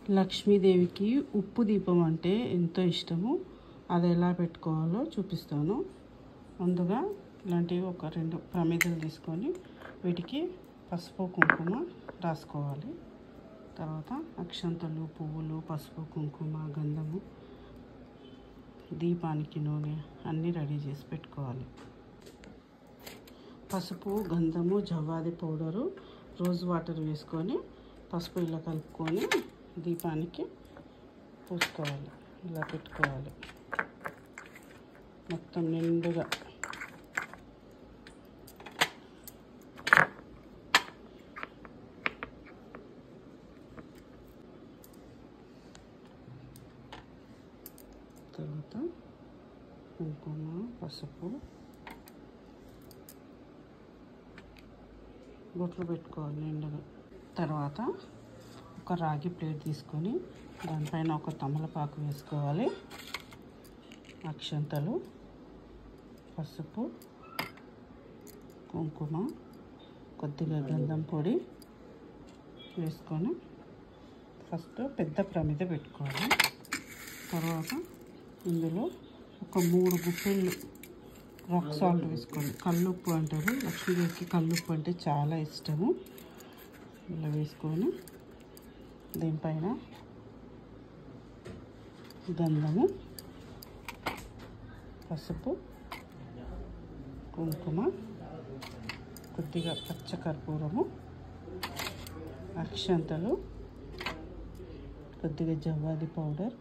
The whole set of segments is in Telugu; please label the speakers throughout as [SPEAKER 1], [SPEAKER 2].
[SPEAKER 1] లక్ష్మీదేవికి ఉప్పు దీపం అంటే ఎంతో ఇష్టము అది ఎలా పెట్టుకోవాలో చూపిస్తాను ముందుగా ఇలాంటివి ఒక రెండు ప్రమిదలు తీసుకొని వీటికి పసుపు కుంకుమ రాసుకోవాలి తర్వాత అక్షంతలు పువ్వులు పసుపు కుంకుమ గంధము దీపానికి నూనె అన్నీ రెడీ చేసి పెట్టుకోవాలి పసుపు గంధము జవ్వాది పౌడరు రోజ్ వాటర్ వేసుకొని పసుపు ఇలా కలుపుకొని దీపానికి పూసుకోవాలి ఇలా పెట్టుకోవాలి మొత్తం నిండుగా తర్వాత కుంకుమ పసుపు బొట్లు పెట్టుకోవాలి నిండుగా తర్వాత ఒక రాగి ప్లేట్ తీసుకొని దానిపైన ఒక తమలపాకు వేసుకోవాలి అక్షంతలు పసుపు కుంకుమ కొద్దిగా గంధం పొడి వేసుకొని ఫస్ట్ పెద్ద ప్రమిద పెట్టుకోవాలి తర్వాత ఇందులో ఒక మూడు గుప్పెళ్ళు రాక్ సాల్ట్ వేసుకోండి కల్లుప్పు అంటారు లక్ష్మీదేవికి కల్లుప్పు అంటే చాలా ఇష్టము ఇలా వేసుకొని దీనిపైన గంధము పసుపు కుంకుమ కొద్దిగా పచ్చ కర్పూరము అక్షంతలు కొద్దిగా జవ్వాది పౌడర్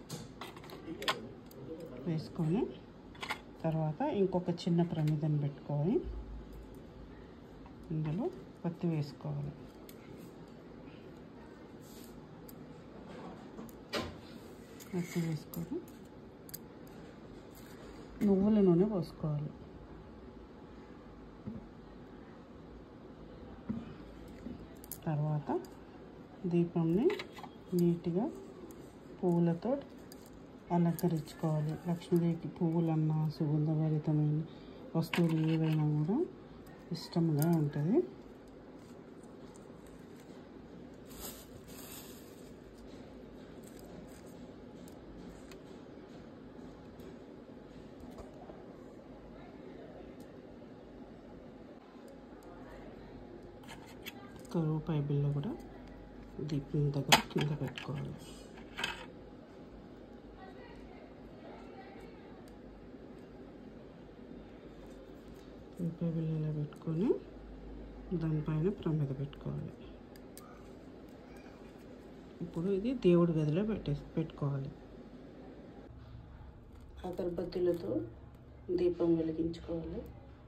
[SPEAKER 1] వేసుకొని తర్వాత ఇంకొక చిన్న ప్రమిదను పెట్టుకొని ఇందులో పత్తి వేసుకోవాలి పత్తి వేసుకొని నువ్వుల నూనె పోసుకోవాలి తర్వాత దీపంని నీట్గా పువ్వులతో అలంకరించుకోవాలి లక్ష్మీదేవికి పువ్వులన్నా సుగంధభరితమైన వస్తువులు ఏవైనా కూడా ఇష్టంగా ఉంటుంది ఒక రూపాయి బిల్ల కూడా దీపం దగ్గర కింద పెట్టుకోవాలి రూపాయి బిల్ల ఇలా పెట్టుకొని దానిపైన ప్రమిద పెట్టుకోవాలి ఇప్పుడు ఇది దేవుడి గదిలో పెట్టే పెట్టుకోవాలి అగరబత్తులతో దీపం వెలిగించుకోవాలి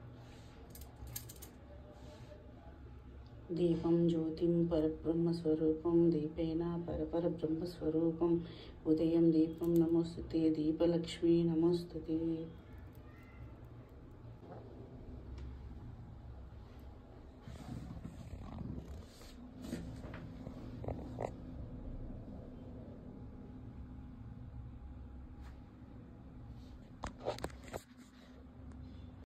[SPEAKER 1] దీపం జ్యోతిం పరబ్రహ్మస్వరూపం దీపేన పరపర బ్రహ్మస్వరూపం ఉదయం దీపం నమోస్తుతే దీపలక్ష్మి నమోస్తుతే